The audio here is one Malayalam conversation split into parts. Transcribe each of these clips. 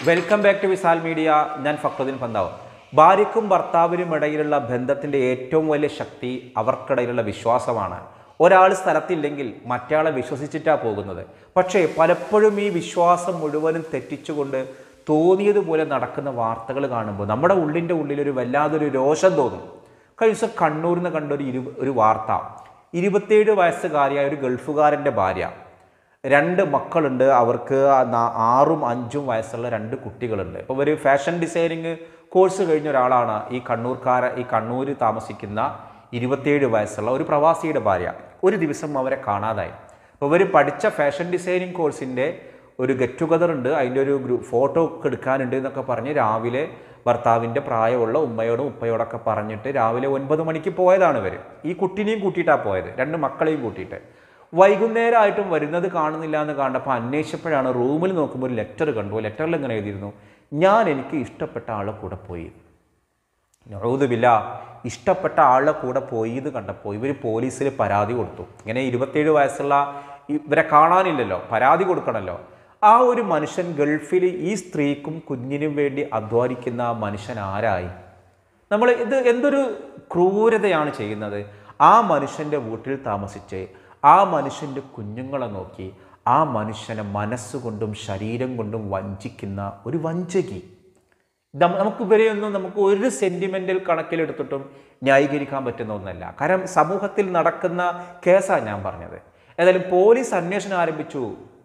വെൽക്കം ബാക്ക് ടു വിസാൽ മീഡിയ ഞാൻ ഫക്രുദ്ദീൻ പന്താവ് ഭാര്യയ്ക്കും ഭർത്താവിനും ഇടയിലുള്ള ബന്ധത്തിൻ്റെ ഏറ്റവും വലിയ ശക്തി അവർക്കിടയിലുള്ള വിശ്വാസമാണ് ഒരാൾ സ്ഥലത്തില്ലെങ്കിൽ മറ്റയാളെ വിശ്വസിച്ചിട്ടാണ് പോകുന്നത് പക്ഷേ പലപ്പോഴും ഈ വിശ്വാസം മുഴുവനും തെറ്റിച്ചുകൊണ്ട് തോന്നിയതുപോലെ നടക്കുന്ന വാർത്തകൾ കാണുമ്പോൾ നമ്മുടെ ഉള്ളിൻ്റെ ഉള്ളിലൊരു വല്ലാതൊരു രോഷം തോന്നും കഴിഞ്ഞ ദിവസം കണ്ണൂരിൽ നിന്ന് കണ്ട ഒരു ഇരു ഒരു വാർത്ത ഇരുപത്തേഴ് വയസ്സുകാരിയായ ഒരു ഗൾഫുകാരൻ്റെ ഭാര്യ രണ്ട് മക്കളുണ്ട് അവർക്ക് നാ- ആറും അഞ്ചും വയസ്സുള്ള രണ്ട് കുട്ടികളുണ്ട് ഇപ്പോൾ ഒരു ഫാഷൻ ഡിസൈനിങ് കോഴ്സ് കഴിഞ്ഞ ഒരാളാണ് ഈ കണ്ണൂർക്കാര ഈ കണ്ണൂർ താമസിക്കുന്ന ഇരുപത്തിയേഴ് വയസ്സുള്ള ഒരു പ്രവാസിയുടെ ഭാര്യ ഒരു ദിവസം അവരെ കാണാതായി അപ്പോൾ ഇവർ പഠിച്ച ഫാഷൻ ഡിസൈനിങ് കോഴ്സിൻ്റെ ഒരു ഗെറ്റ് ടുഗദർ ഉണ്ട് അതിൻ്റെ ഒരു ഗ്രൂപ്പ് ഫോട്ടോ ഒക്കെ എടുക്കാനുണ്ട് എന്നൊക്കെ പറഞ്ഞ് രാവിലെ ഭർത്താവിൻ്റെ പ്രായമുള്ള ഉമ്മയോടും ഉപ്പയോടൊക്കെ പറഞ്ഞിട്ട് രാവിലെ ഒൻപത് മണിക്ക് പോയതാണ് ഇവർ ഈ കുട്ടീനെയും കൂട്ടിയിട്ടാണ് പോയത് രണ്ട് മക്കളെയും കൂട്ടിയിട്ട് വൈകുന്നേരമായിട്ടും വരുന്നത് കാണുന്നില്ല എന്ന് കണ്ടപ്പോൾ അന്വേഷിച്ചപ്പോഴാണ് റൂമിൽ നോക്കുമ്പോൾ ഒരു ലെറ്റർ കണ്ടു ലെറ്ററിൽ ഇങ്ങനെ എഴുതിയിരുന്നു ഞാൻ എനിക്ക് ഇഷ്ടപ്പെട്ട ആളെ കൂടെ പോയി നഴുതുമില്ല ഇഷ്ടപ്പെട്ട ആളുടെ കൂടെ പോയി എന്ന് കണ്ടപ്പോൾ ഇവർ പോലീസിൽ പരാതി കൊടുത്തു ഇങ്ങനെ ഇരുപത്തേഴ് വയസ്സുള്ള ഇവരെ കാണാനില്ലല്ലോ പരാതി കൊടുക്കണമല്ലോ ആ ഒരു മനുഷ്യൻ ഗൾഫിൽ ഈ സ്ത്രീക്കും കുഞ്ഞിനും വേണ്ടി അധ്വാനിക്കുന്ന ആ മനുഷ്യൻ ആരായി നമ്മൾ ഇത് എന്തൊരു ക്രൂരതയാണ് ചെയ്യുന്നത് ആ മനുഷ്യൻ്റെ വീട്ടിൽ താമസിച്ച് ആ മനുഷ്യൻ്റെ കുഞ്ഞുങ്ങളെ നോക്കി ആ മനുഷ്യനെ മനസ്സുകൊണ്ടും ശരീരം കൊണ്ടും വഞ്ചിക്കുന്ന ഒരു വഞ്ചകി നമ്മ- നമുക്ക് ഇവരെയൊന്നും നമുക്ക് ഒരു സെന്റിമെന്റൽ കണക്കിലെടുത്തിട്ടും ന്യായീകരിക്കാൻ പറ്റുന്ന ഒന്നല്ല കാരണം സമൂഹത്തിൽ നടക്കുന്ന കേസാണ് ഞാൻ പറഞ്ഞത് ഏതായാലും പോലീസ് അന്വേഷണം ആരംഭിച്ചു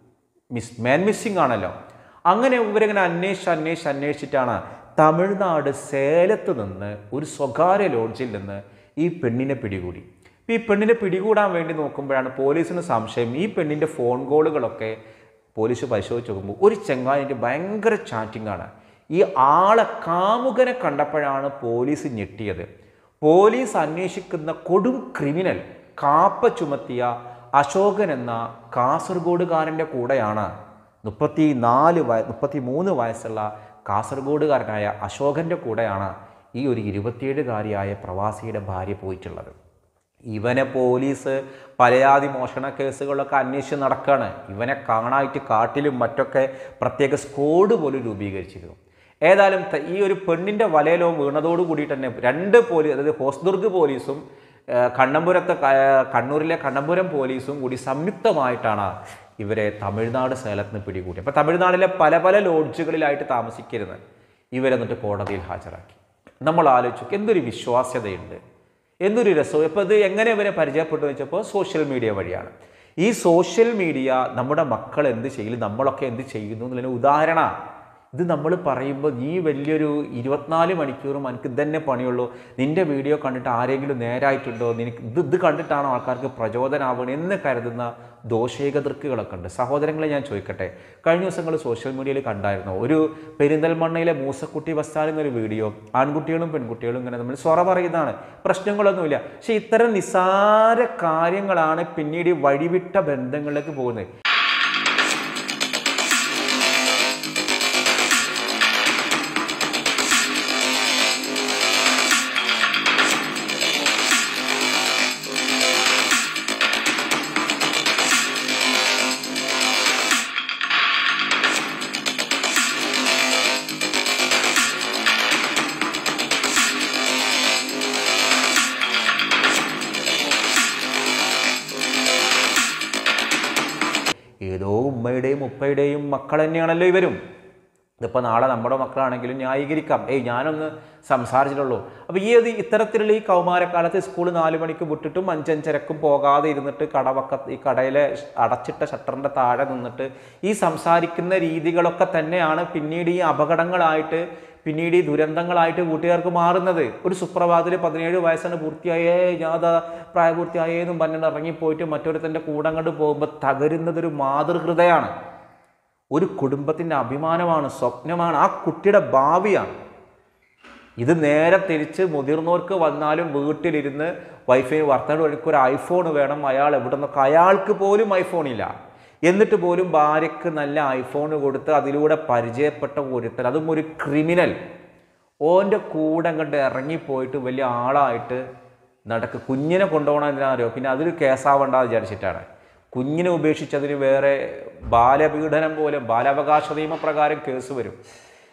മിസ് മാൻ മിസ്സിംഗ് ആണല്ലോ അങ്ങനെ ഇവരിങ്ങനെ അന്വേഷിച്ച് അന്വേഷിച്ച് അന്വേഷിച്ചിട്ടാണ് തമിഴ്നാട് സേലത്ത് നിന്ന് ഒരു സ്വകാര്യ ലോഡ്ജിൽ നിന്ന് ഈ പെണ്ണിനെ പിടികൂടി ഇപ്പം ഈ പെണ്ണിനെ പിടികൂടാൻ വേണ്ടി നോക്കുമ്പോഴാണ് പോലീസിന് സംശയം ഈ പെണ്ണിൻ്റെ ഫോൺ കോളുകളൊക്കെ പോലീസ് പരിശോധിച്ച് നോക്കുമ്പോൾ ഒരു ചെങ്ങാതിൻ്റെ ഭയങ്കര ചാറ്റിംഗ് ആണ് ഈ ആളെ കാമുകനെ കണ്ടപ്പോഴാണ് പോലീസ് ഞെട്ടിയത് പോലീസ് അന്വേഷിക്കുന്ന കൊടും ക്രിമിനൽ കാപ്പ ചുമത്തിയ അശോകൻ എന്ന കാസർഗോഡുകാരൻ്റെ കൂടെയാണ് മുപ്പത്തി നാല് വയ മുപ്പത്തി മൂന്ന് വയസ്സുള്ള കാസർഗോഡുകാരനായ അശോകൻ്റെ കൂടെയാണ് ഈ ഒരു ഇരുപത്തിയേഴുകാരിയായ പ്രവാസിയുടെ ഭാര്യ പോയിട്ടുള്ളത് ഇവനെ പോലീസ് പലയാതി മോഷണ കേസുകളൊക്കെ അന്വേഷിച്ച് നടക്കുകയാണ് ഇവനെ കാണായിട്ട് കാട്ടിലും മറ്റൊക്കെ പ്രത്യേക സ്ക്വാഡ് പോലും രൂപീകരിച്ചിരുന്നു ഏതായാലും ത- ഈ ഒരു പെണ്ണിൻ്റെ വലയിലോ വീണതോടു കൂടിയിട്ട് തന്നെ രണ്ട് പോലീസ് അതായത് ഹോസ്ദുർഗ് പോലീസും ആ, കണ്ണമ്പുരത്തെ ക- കണ്ണൂരിലെ കണ്ണമ്പുരം പോലീസും കൂടി സംയുക്തമായിട്ടാണ് ഇവരെ തമിഴ്നാട് സേലത്ത് നിന്ന് പിടികൂടി അപ്പോൾ തമിഴ്നാട്ടിലെ പല പല ലോഡ്ജുകളിലായിട്ട് താമസിക്കരുത് ഇവരെന്നിട്ട് കോടതിയിൽ ഹാജരാക്കി നമ്മൾ ആലോചിച്ചു എന്തൊരു വിശ്വാസ്യതയുണ്ട് എന്തൊരു രസവും ഇപ്പോൾ ഇത് എങ്ങനെ ഇവരെ പരിചയപ്പെട്ടു എന്ന് വെച്ചപ്പോൾ സോഷ്യൽ മീഡിയ വഴിയാണ് ഈ സോഷ്യൽ മീഡിയ നമ്മുടെ മക്കൾ എന്ത് ചെയ്യലും നമ്മളൊക്കെ എന്ത് ചെയ്യുന്നു എന്നുള്ളതിന് ഉദാഹരണമാണ് ഇത് നമ്മൾ പറയുമ്പോൾ നീ വലിയൊരു ഇരുപത്തിനാല് മണിക്കൂറും എനിക്ക് ഇതന്നെ പണിയുള്ളൂ നിൻ്റെ വീഡിയോ കണ്ടിട്ട് ആരെങ്കിലും നേരായിട്ടുണ്ടോ നിനക്ക് ഇത് ഇത് കണ്ടിട്ടാണോ ആൾക്കാർക്ക് പ്രചോദനമാവണം എന്ന് കരുതുന്ന ദോഷേകതൃക്കുകളൊക്കെ ഉണ്ട് സഹോദരങ്ങളെ ഞാൻ ചോദിക്കട്ടെ കഴിഞ്ഞ ദിവസങ്ങൾ സോഷ്യൽ മീഡിയയിൽ കണ്ടായിരുന്നു ഒരു പെരിന്തൽമണ്ണയിലെ മൂസക്കുട്ടി ബസ്താൻ എന്നൊരു വീഡിയോ ആൺകുട്ടികളും പെൺകുട്ടികളും ഇങ്ങനെ നമ്മൾ സ്വറ പറയുന്നതാണ് പ്രശ്നങ്ങളൊന്നുമില്ല പക്ഷേ ഇത്തരം നിസാര കാര്യങ്ങളാണ് പിന്നീട് ഈ വഴിവിട്ട ബന്ധങ്ങളിലേക്ക് പോകുന്നത് ഏതോ ഉമ്മയുടെയും ഉപ്പയുടെയും മക്കൾ തന്നെയാണല്ലോ ഇവരും ഇതിപ്പോൾ നാളെ നമ്മുടെ മക്കളാണെങ്കിലും ന്യായീകരിക്കാം ഏയ് ഞാനൊന്ന് സംസാരിച്ചിട്ടുള്ളൂ അപ്പോൾ ഈ ഒരു ഇത്തരത്തിലുള്ള ഈ കൗമാരക്കാലത്ത് സ്കൂൾ നാല് മണിക്ക് വിട്ടിട്ടും അഞ്ചഞ്ചരക്കും പോകാതെ ഇരുന്നിട്ട് കടവക്ക ഈ കടയിലെ അടച്ചിട്ട ഷട്ടറിൻ്റെ താഴെ നിന്നിട്ട് ഈ സംസാരിക്കുന്ന രീതികളൊക്കെ തന്നെയാണ് പിന്നീട് ഈ അപകടങ്ങളായിട്ട് പിന്നീട് ഈ ദുരന്തങ്ങളായിട്ട് കൂട്ടുകാർക്ക് മാറുന്നത് ഒരു സുപ്രഭാതത്തിൽ പതിനേഴ് വയസ്സാണ് പൂർത്തിയായേ ഞാൻ അതാ പ്രായപൂർത്തിയായേന്നും പറഞ്ഞിട്ട് ഇറങ്ങിപ്പോയിട്ട് മറ്റൊരുത്തൻ്റെ കൂടെ അങ്ങോട്ട് പോകുമ്പോൾ തകരുന്നതൊരു മാതൃഹൃദയാണ് ഒരു കുടുംബത്തിൻ്റെ അഭിമാനമാണ് സ്വപ്നമാണ് ആ കുട്ടിയുടെ ഭാവിയാണ് ഇത് നേരെ തിരിച്ച് മുതിർന്നവർക്ക് വന്നാലും വീട്ടിലിരുന്ന് വൈഫൈ വർത്തമാനം വഴിക്ക് ഒരു ഐഫോൺ വേണം അയാൾ എവിടെ നിന്നൊക്കെ അയാൾക്ക് പോലും ഐഫോൺ ഇല്ല എന്നിട്ട് പോലും ഭാര്യയ്ക്ക് നല്ല ഐഫോൺ കൊടുത്ത് അതിലൂടെ പരിചയപ്പെട്ട ഒരുത്തൻ അതും ഒരു ക്രിമിനൽ ഓൻ്റെ കൂടെ അങ്ങോട്ട് ഇറങ്ങിപ്പോയിട്ട് വലിയ ആളായിട്ട് നടക്ക് കുഞ്ഞിനെ കൊണ്ടുപോകണം എന്തിനാണോ പിന്നെ അതൊരു കേസാവണ്ട വിചാരിച്ചിട്ടാണ് കുഞ്ഞിനെ ഉപേക്ഷിച്ചതിന് വേറെ ബാലപീഡനം പോലെ ബാലാവകാശ നിയമപ്രകാരം കേസ് വരും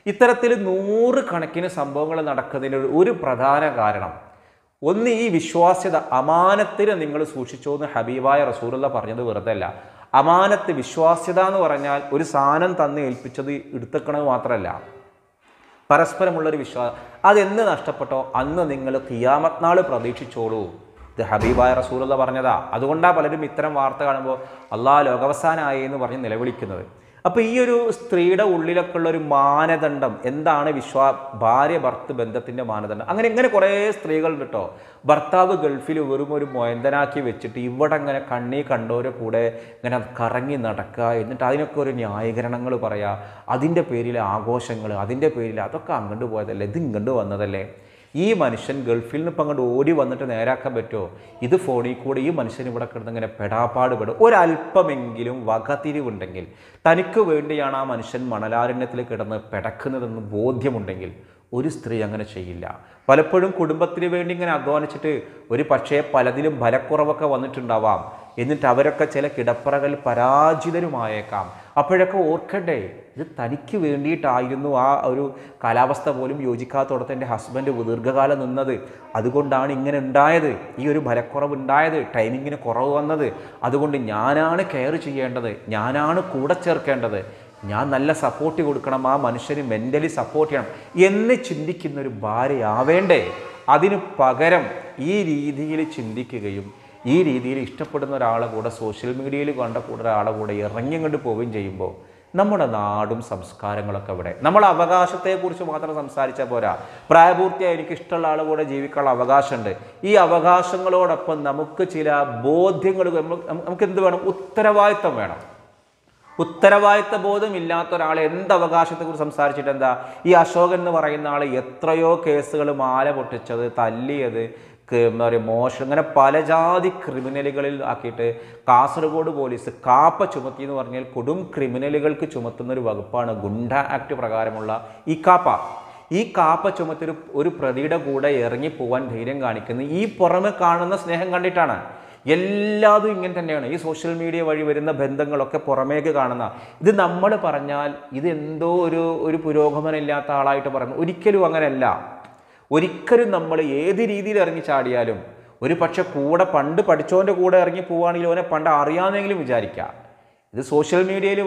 ഇത്തരത്തിൽ നൂറ് കണക്കിന് സംഭവങ്ങൾ നടക്കുന്നതിന് ഒരു- ഒരു പ്രധാന കാരണം ഒന്ന് ഈ വിശ്വാസ്യത അമാനത്തിന് നിങ്ങൾ സൂക്ഷിച്ചോ എന്ന് ഹബീബായ റസൂലുള്ള പറഞ്ഞത് വെറുതെ അല്ല അമാനത്ത് വിശ്വാസ്യത എന്ന് പറഞ്ഞാൽ ഒരു സാധനം തന്ന് ഏൽപ്പിച്ചത് എടുത്തേക്കണത് മാത്രമല്ല പരസ്പരമുള്ളൊരു വിശ്വാസം അതെന്ന് നഷ്ടപ്പെട്ടോ അന്ന് നിങ്ങൾ കിയാമത്ത് നാൾ പ്രതീക്ഷിച്ചോളൂ ഇത് ഹബീബായ റസൂലുള്ള പറഞ്ഞതാ അതുകൊണ്ടാണ് പലരും ഇത്തരം വാർത്ത കാണുമ്പോൾ അള്ളാഹ് ലോകവസാനായി എന്ന് പറഞ്ഞ് നിലവിളിക്കുന്നത് അപ്പോൾ ഈ ഒരു സ്ത്രീയുടെ ഉള്ളിലൊക്കെ ഉള്ള ഒരു മാനദണ്ഡം എന്താണ് വിശ്വാ ഭാര്യ ഭർത്ത് ബന്ധത്തിൻ്റെ മാനദണ്ഡം അങ്ങനെ ഇങ്ങനെ കുറേ സ്ത്രീകളുണ്ട് കേട്ടോ ഭർത്താവ് ഗൾഫിൽ വെറും ഒരു മൊയന്തനാക്കി വെച്ചിട്ട് ഇവിടെ അങ്ങനെ കണ്ണി കണ്ടവരെ കൂടെ ഇങ്ങനെ കറങ്ങി നടക്കുക എന്നിട്ട് അതിനൊക്കെ ഒരു ന്യായീകരണങ്ങൾ പറയുക അതിൻ്റെ പേരിൽ ആഘോഷങ്ങൾ അതിൻ്റെ പേരിൽ അതൊക്കെ അങ്ങോട്ട് പോയതല്ലേ ഇത് ഇങ്ങോട്ട് വന്നതല്ലേ ഈ മനുഷ്യൻ ഗൾഫിൽ നിന്ന് ഇപ്പം അങ്ങോട്ട് ഓടി വന്നിട്ട് നേരാക്കാൻ പറ്റുമോ ഇത് ഫോണിൽ കൂടെ ഈ മനുഷ്യൻ ഇവിടെ കിടന്ന് ഇങ്ങനെ പെടാപ്പാട് പെടും ഒരല്പമെങ്കിലും വകതിരിവുണ്ടെങ്കിൽ തനിക്ക് വേണ്ടിയാണ് ആ മനുഷ്യൻ മണലാരണ്യത്തിൽ കിടന്ന് പെടക്കുന്നതെന്ന് ബോധ്യമുണ്ടെങ്കിൽ ഒരു സ്ത്രീ അങ്ങനെ ചെയ്യില്ല പലപ്പോഴും കുടുംബത്തിന് വേണ്ടി ഇങ്ങനെ അധ്വാനിച്ചിട്ട് ഒരു പക്ഷേ പലതിലും ഫലക്കുറവൊക്കെ വന്നിട്ടുണ്ടാവാം എന്നിട്ട് അവരൊക്കെ ചില കിടപ്പറകൾ പരാജിതരുമായേക്കാം അപ്പോഴൊക്കെ ഓർക്കണ്ടേ ഇത് തനിക്ക് വേണ്ടിയിട്ടായിരുന്നു ആ ഒരു കാലാവസ്ഥ പോലും യോജിക്കാത്തോടത്ത് എൻ്റെ ഹസ്ബൻഡ് ദീർഘകാലം നിന്നത് അതുകൊണ്ടാണ് ഇങ്ങനെ ഉണ്ടായത് ഈ ഒരു ഫലക്കുറവ് ഉണ്ടായത് ടൈമിങ്ങിന് കുറവ് വന്നത് അതുകൊണ്ട് ഞാനാണ് കെയർ ചെയ്യേണ്ടത് ഞാനാണ് കൂടെ ചേർക്കേണ്ടത് ഞാൻ നല്ല സപ്പോർട്ട് കൊടുക്കണം ആ മനുഷ്യന് മെൻ്റലി സപ്പോർട്ട് ചെയ്യണം എന്ന് ചിന്തിക്കുന്ന ഒരു ഭാര്യയാവേണ്ടേ അതിന് പകരം ഈ രീതിയിൽ ചിന്തിക്കുകയും ഈ രീതിയിൽ ഇഷ്ടപ്പെടുന്ന ഒരാളെ കൂടെ സോഷ്യൽ മീഡിയയിൽ കണ്ട കൂടെ ഒരാളെ കൂടെ ഇറങ്ങിങ്ങോട്ട് പോവുകയും ചെയ്യുമ്പോൾ നമ്മുടെ നാടും സംസ്കാരങ്ങളൊക്കെ ഇവിടെ നമ്മൾ അവകാശത്തെക്കുറിച്ച് മാത്രം സംസാരിച്ചാൽ പോരാ പ്രായപൂർത്തിയായി എനിക്ക് ഇഷ്ടമുള്ള ആളെ കൂടെ ജീവിക്കാനുള്ള അവകാശമുണ്ട് ഈ അവകാശങ്ങളോടൊപ്പം നമുക്ക് ചില ബോധ്യങ്ങൾ നമുക്ക് നമുക്ക് എന്ത് വേണം ഉത്തരവാദിത്തം വേണം ഉത്തരവാദിത്ത ബോധം ഇല്ലാത്ത ഒരാൾ എന്ത് അവകാശത്തെക്കുറിച്ച് സംസാരിച്ചിട്ട് എന്താ ഈ അശോകൻ എന്ന് പറയുന്ന ആൾ എത്രയോ കേസുകൾ മാല പൊട്ടിച്ചത് തല്ലിയത് ക- എന്താ പറയുക മോഷണം അങ്ങനെ പല ജാതി ക്രിമിനലുകളിൽ ആക്കിയിട്ട് കാസർഗോഡ് പോലീസ് കാപ്പ ചുമത്തി എന്ന് പറഞ്ഞാൽ കൊടും ക്രിമിനലുകൾക്ക് ചുമത്തുന്ന ഒരു വകുപ്പാണ് ഗുണ്ട ആക്ട് പ്രകാരമുള്ള ഈ കാപ്പ ഈ കാപ്പ ചുമത്തി ഒരു ഒരു പ്രതിയുടെ കൂടെ ഇറങ്ങി പോവാൻ ധൈര്യം കാണിക്കുന്നത് ഈ പുറമെ കാണുന്ന സ്നേഹം കണ്ടിട്ടാണ് എല്ലാതും ഇങ്ങനെ തന്നെയാണ് ഈ സോഷ്യൽ മീഡിയ വഴി വരുന്ന ബന്ധങ്ങളൊക്കെ പുറമേക്ക് കാണുന്ന ഇത് നമ്മൾ പറഞ്ഞാൽ ഇത് എന്തോ ഒരു ഒരു പുരോഗമനം ഇല്ലാത്ത ആളായിട്ട് പറയുന്നു ഒരിക്കലും അങ്ങനെയല്ല ഒരിക്കലും നമ്മൾ ഏത് രീതിയിൽ ഇറങ്ങി ചാടിയാലും ഒരു പക്ഷെ കൂടെ പണ്ട് പഠിച്ചവൻ്റെ കൂടെ ഇറങ്ങി പോവുകയാണെങ്കിൽ അവനെ പണ്ട് അറിയാമെന്നെങ്കിലും വിചാരിക്കാം ഇത് സോഷ്യൽ മീഡിയയിൽ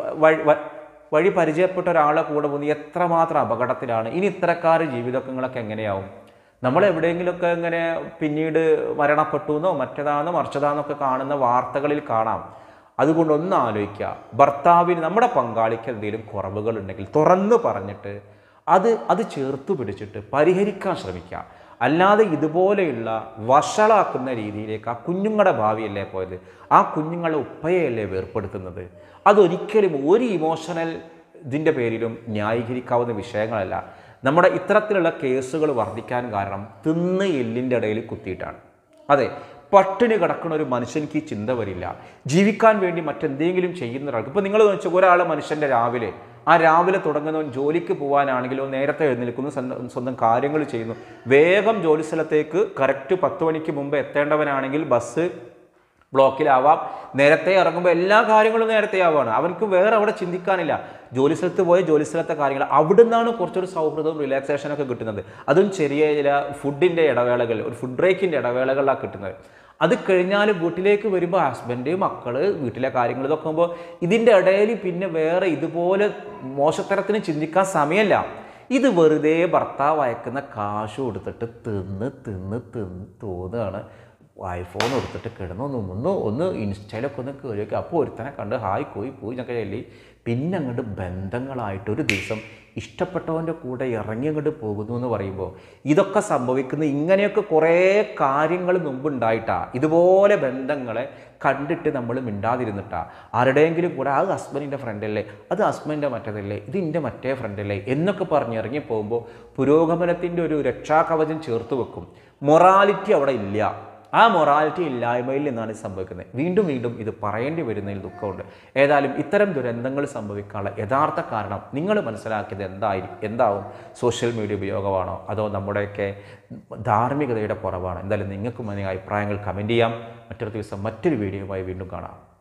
വഴി പരിചയപ്പെട്ട ഒരാളെ കൂടെ പോകുന്നത് എത്രമാത്രം അപകടത്തിലാണ് ഇനി ഇത്തരക്കാർ ജീവിതങ്ങളൊക്കെ എങ്ങനെയാവും നമ്മൾ എവിടെയെങ്കിലുമൊക്കെ ഇങ്ങനെ പിന്നീട് മരണപ്പെട്ടു എന്നോ മറ്റേതാണെന്നോ മറിച്ചതാണെന്നൊക്കെ കാണുന്ന വാർത്തകളിൽ കാണാം അതുകൊണ്ട് ഒന്ന് ആലോചിക്കുക ഭർത്താവിന് നമ്മുടെ പങ്കാളിക്ക് എന്തെങ്കിലും കുറവുകൾ ഉണ്ടെങ്കിൽ തുറന്നു പറഞ്ഞിട്ട് അത് അത് ചേർത്ത് പിടിച്ചിട്ട് പരിഹരിക്കാൻ ശ്രമിക്കുക അല്ലാതെ ഇതുപോലെയുള്ള വഷളാക്കുന്ന രീതിയിലേക്ക് ആ കുഞ്ഞുങ്ങളുടെ ഭാവിയല്ലേ പോയത് ആ കുഞ്ഞുങ്ങളെ ഉപ്പയെയല്ലേ വേർപ്പെടുത്തുന്നത് അതൊരിക്കലും ഒരു ഇമോഷണൽ ഇതിൻ്റെ പേരിലും ന്യായീകരിക്കാവുന്ന വിഷയങ്ങളല്ല നമ്മുടെ ഇത്തരത്തിലുള്ള കേസുകൾ വർദ്ധിക്കാൻ കാരണം തിന്ന് എല്ലിൻ്റെ ഇടയിൽ കുത്തിയിട്ടാണ് അതെ പട്ടിണി കിടക്കുന്ന ഒരു മനുഷ്യനിക്ക് ഈ ചിന്ത വരില്ല ജീവിക്കാൻ വേണ്ടി മറ്റെന്തെങ്കിലും ചെയ്യുന്ന ഒരാൾക്ക് ഇപ്പോൾ നിങ്ങൾ വെച്ചാൽ ഒരാൾ മനുഷ്യൻ്റെ രാവിലെ ആ രാവിലെ തുടങ്ങുന്നവൻ ജോലിക്ക് പോകാനാണെങ്കിലോ നേരത്തെ എഴുന്നേൽക്കുന്നു സ്വന്തം സ്വന്തം കാര്യങ്ങൾ ചെയ്യുന്നു വേഗം ജോലി സ്ഥലത്തേക്ക് കറക്റ്റ് പത്ത് മണിക്ക് മുമ്പ് എത്തേണ്ടവനാണെങ്കിൽ ബസ് ബ്ലോക്കിലാവാം നേരത്തെ ഇറങ്ങുമ്പോൾ എല്ലാ കാര്യങ്ങളും നേരത്തെ ആവുകയാണ് അവർക്ക് വേറെ അവിടെ ചിന്തിക്കാനില്ല ജോലി സ്ഥലത്ത് പോയ ജോലി സ്ഥലത്തെ കാര്യങ്ങൾ അവിടെ നിന്നാണ് കുറച്ചൊരു സൗഹൃദവും റിലാക്സേഷനൊക്കെ കിട്ടുന്നത് അതും ചെറിയ ചില ഫുഡിൻ്റെ ഇടവേളകൾ ഒരു ഫുഡ് ബ്രേക്കിൻ്റെ ഇടവേളകളിലാണ് കിട്ടുന്നത് അത് കഴിഞ്ഞാൽ വീട്ടിലേക്ക് വരുമ്പോൾ ഹസ്ബൻഡ് മക്കള് വീട്ടിലെ കാര്യങ്ങൾ ഇതൊക്കെ ആകുമ്പോൾ ഇതിൻ്റെ ഇടയിൽ പിന്നെ വേറെ ഇതുപോലെ മോശത്തരത്തിന് ചിന്തിക്കാൻ സമയമല്ല ഇത് വെറുതെ ഭർത്താവ് അയക്കുന്ന കാശ് കൊടുത്തിട്ട് തിന്ന് തിന്ന് തിന്ന് തോന്നുകയാണ് ഐഫോൺ എടുത്തിട്ട് കിടന്നൊന്ന് ഒന്ന് ഒന്ന് ഇൻസ്റ്റയിലൊക്കെ ഒന്ന് കയറി നോക്കി അപ്പോൾ ഒരുത്തനെ കണ്ട് ഹായ് പോയി പോയി എന്നൊക്കെ ചൊല്ലി പിന്നെ അങ്ങോട്ട് ബന്ധങ്ങളായിട്ട് ഒരു ദിവസം ഇഷ്ടപ്പെട്ടവൻ്റെ കൂടെ ഇറങ്ങി അങ്ങോട്ട് പോകുന്നു എന്ന് പറയുമ്പോൾ ഇതൊക്കെ സംഭവിക്കുന്ന ഇങ്ങനെയൊക്കെ കുറേ കാര്യങ്ങൾ മുമ്പുണ്ടായിട്ടാ ഇതുപോലെ ബന്ധങ്ങളെ കണ്ടിട്ട് നമ്മൾ മിണ്ടാതിരുന്നിട്ടാ ആരുടെയെങ്കിലും കൂടെ അത് ഹസ്ബൻഡിൻ്റെ ഫ്രണ്ടല്ലേ അത് ഹസ്ബൻഡിൻ്റെ മറ്റേതല്ലേ ഇത് എൻ്റെ മറ്റേ ഫ്രണ്ടല്ലേ എന്നൊക്കെ പറഞ്ഞ് ഇറങ്ങി പോകുമ്പോൾ പുരോഗമനത്തിൻ്റെ ഒരു രക്ഷാകവചം ചേർത്ത് വെക്കും മൊറാലിറ്റി അവിടെ ഇല്ല ആ മൊറാലിറ്റി ഇല്ലായ്മയിൽ നിന്നാണ് ഇത് സംഭവിക്കുന്നത് വീണ്ടും വീണ്ടും ഇത് പറയേണ്ടി വരുന്നതിൽ ദുഃഖമുണ്ട് ഏതായാലും ഇത്തരം ദുരന്തങ്ങൾ സംഭവിക്കാനുള്ള യഥാർത്ഥ കാരണം നിങ്ങൾ മനസ്സിലാക്കിയത് എന്തായിരിക്കും എന്താവും സോഷ്യൽ മീഡിയ ഉപയോഗമാണോ അതോ നമ്മുടെയൊക്കെ ധാർമ്മികതയുടെ കുറവാണോ എന്തായാലും നിങ്ങൾക്കും അതിന് അഭിപ്രായങ്ങൾ കമൻറ്റ് ചെയ്യാം മറ്റൊരു ദിവസം മറ്റൊരു വീഡിയോയുമായി വീണ്ടും കാണാം